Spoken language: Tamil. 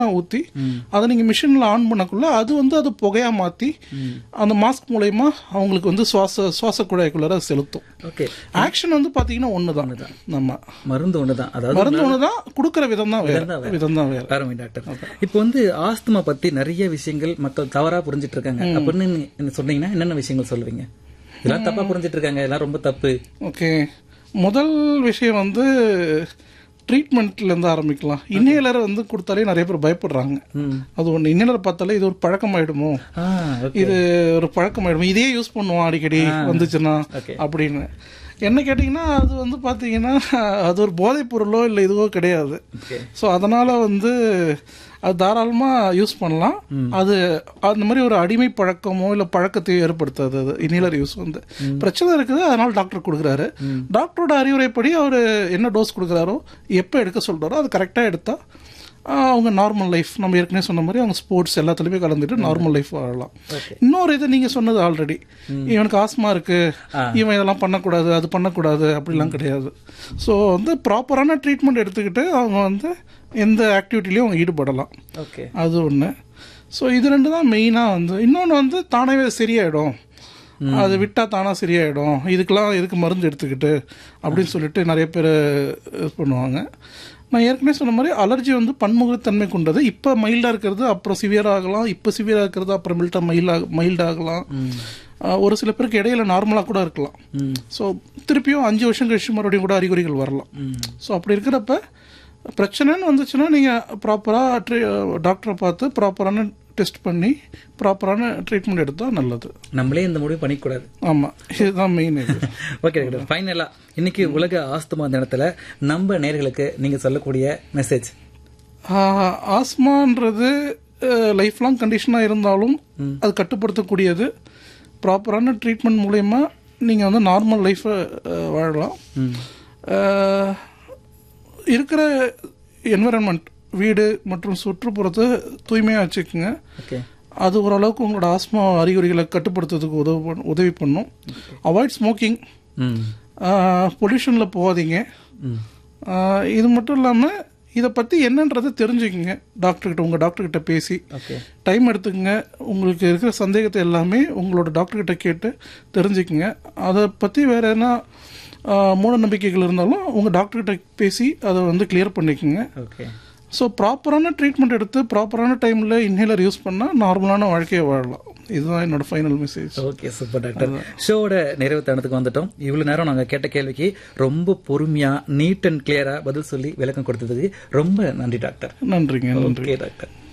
ஊற்றி அதை நீங்கள் மிஷினில் ஆன் பண்ணக்குள்ள அது வந்து அது புகையா மாற்றி அந்த மாஸ்க் மூலயமா அவங்களுக்கு வந்து சுவாச சுவாச குழாய்க்குள்ளார செலுத்தும் ஓகே ஆக்ஷன் வந்து பார்த்தீங்கன்னா ஒன்று தான் நம்ம மருந்து ஒண்ணுதான் அதாவது மருந்து ஒன்று தான் கொடுக்குற விதம் தான் வேறு விதம் தான் வேறு அருமை டாக்டர் இப்போ வந்து ஆஸ்துமா பத்தி நிறைய விஷயங்கள் மக்கள் தவறா புரிஞ்சிட்டு இருக்காங்க அப்படின்னு நீ- நீங்க சொன்னீங்கன்னா என்னென்ன விஷயங்கள் சொல்லுவீங்க இதெல்லாம் தப்பா புரிஞ்சிட்டு இருக்காங்க இதெல்லாம் ரொம்ப தப்பு ஓகே முதல் விஷயம் வந்து ட்ரீட்மெண்ட்ல இருந்து ஆரம்பிக்கலாம் இன்னேலர் வந்து கொடுத்தாலே நிறைய பேர் பயப்படுறாங்க ம். அது ஒன்று இன்னேலர் பார்த்தாலே இது ஒரு பழக்கமாயிடுமோ ஆ ஓகே இது ஒரு பழக்கமாயிடுமோ இதே யூஸ் பண்ணுவோம் அடிக்கடி வந்துச்சுன்னா Okay. அப்படின்னு என்ன கேட்டிங்கன்னா அது வந்து பார்த்தீங்கன்னா அது ஒரு போதைப் பொருளோ இல்லை இதுவோ கிடையாது ஓகே ஸோ அதனால் வந்து அது தாராளமாக யூஸ் பண்ணலாம் அது அந்த மாதிரி ஒரு அடிமை பழக்கமோ இல்லை பழக்கத்தையோ ஏற்படுத்தாது அது இனிலர் யூஸ் வந்து பிரச்சனை இருக்குது அதனால் டாக்டர் கொடுக்குறாரு டாக்டரோட அறிவுரைப்படி அவர் என்ன டோஸ் கொடுக்குறாரோ எப்போ எடுக்க சொல்கிறாரோ அது கரெக்டாக எடுத்தால் அவங்க நார்மல் லைஃப் நம்ம ஏற்கனவே சொன்ன மாதிரி அவங்க ஸ்போர்ட்ஸ் எல்லாத்துலேயுமே கலந்துட்டு நார்மல் லைஃப் வாழலாம் ஓகே இன்னொரு இது நீங்கள் சொன்னது ஆல்ரெடி இவனுக்கு ஆஸ்மா இருக்கு இவன் இதெல்லாம் பண்ணக்கூடாது அது பண்ணக்கூடாது அப்படிலாம் கிடையாது ஸோ வந்து ப்ராப்பரான ட்ரீட்மெண்ட் எடுத்துக்கிட்டு அவங்க வந்து எந்த ஆக்டிவிட்டிலையும் அவங்க ஈடுபடலாம் ஓகே அது ஒன்று ஸோ இது ரெண்டு தான் மெயினாக வந்து இன்னொன்று வந்து தானாகவே சரியாயிடும் அது விட்டால் தானாக சரியாயிடும் இதுக்கெல்லாம் எதுக்கு மருந்து எடுத்துக்கிட்டு அப்படின்னு சொல்லிட்டு நிறைய பேர் இது பண்ணுவாங்க நான் ஏற்கனவே சொன்ன மாதிரி அலர்ஜி வந்து பன்முகத்தன்மை கொண்டது இப்போ மைல்டாக இருக்கிறது அப்புறம் சிவியராக ஆகலாம் இப்போ சிவியராக இருக்கிறது அப்புறம் மில்ட்டாக மைல்டாக மைல்டாகலாம் ஒரு சில பேருக்கு இடையில நார்மலாக கூட இருக்கலாம் ம் ஸோ திருப்பியும் அஞ்சு வருஷம் கழிச்சு மறுபடியும் கூட அறிகுறிகள் வரலாம் ஸோ அப்படி இருக்கிறப்ப பிரச்சனைன்னு வந்துச்சுன்னா நீங்கள் ப்ராப்பராக டாக்டரை பார்த்து ப்ராப்பரான டெஸ்ட் பண்ணி ப்ராப்பரான ட்ரீட்மெண்ட் எடுத்தால் நல்லது நம்மளே இந்த முடிவு பண்ணிக்கூடாது ஆமாம் இதுதான் மெயின் இது ஓகே டாக்டர் ஃபைனலா இன்னைக்கு உலக ஆஸ்துமா தினத்துல நம்ம நேர்களுக்கு நீங்க சொல்லக்கூடிய மெசேஜ் ஆஹ், ஆஸ்மான்றது லைஃப் லாங் கண்டிஷனாக இருந்தாலும் அது கட்டுப்படுத்தக்கூடியது ப்ராப்பரான ட்ரீட்மெண்ட் மூலயமா நீங்கள் வந்து நார்மல் லைஃப்பை வாழலாம் ஆஹ், இருக்கிற என்விரான்மெண்ட் வீடு மற்றும் சுற்றுப்புறத்தை தூய்மையாக வச்சுக்கோங்க ஓகே அது ஓரளவுக்கு உங்களோட ஆஸ்மா அறிகுறிகளை கட்டுப்படுத்துறதுக்கு உதவு பண்ண- உதவி பண்ணும் அவாய்ட் ஸ்மோக்கிங் ம் பொல்யூஷனில் போகாதீங்க ம் ஆஹ், இது மட்டும் இல்லாமல் இதை பற்றி என்னன்றதை தெரிஞ்சுக்கங்க டாக்டர்கிட்ட உங்கள் டாக்டர்கிட்ட பேசி ஓகே டைம் எடுத்துக்கங்க உங்களுக்கு இருக்கிற சந்தேகத்தை எல்லாமே உங்களோட டாக்டர்கிட்ட கேட்டு தெரிஞ்சுக்கங்க அதை பற்றி வேற என்ன ஆஹ், மூட நம்பிக்கைகள் இருந்தாலும் உங்கள் டாக்டர்கிட்ட பேசி அதை வந்து கிளியர் பண்ணிக்கோங்க ஓகே ஸோ ப்ராப்பரான ட்ரீட்மெண்ட் எடுத்து ப்ராப்பரான டைமில் இன்ஹேலர் யூஸ் பண்ணால் நார்மலான வாழ்க்கையை வாழலாம் இதுதான் என்னோட final message okay super doctor ஷோவோட நிறைவு தருணத்துக்கு வந்துட்டோம் இவ்வளவு நேரம் நாங்க கேட்ட கேள்விக்கு ரொம்ப பொறுமையா நீட் அண்ட் கிளியரா பதில் சொல்லி விளக்கம் கொடுத்ததுக்கு ரொம்ப நன்றி டாக்டர் நன்றிங்க நன்றி ஓகே டாக்டர்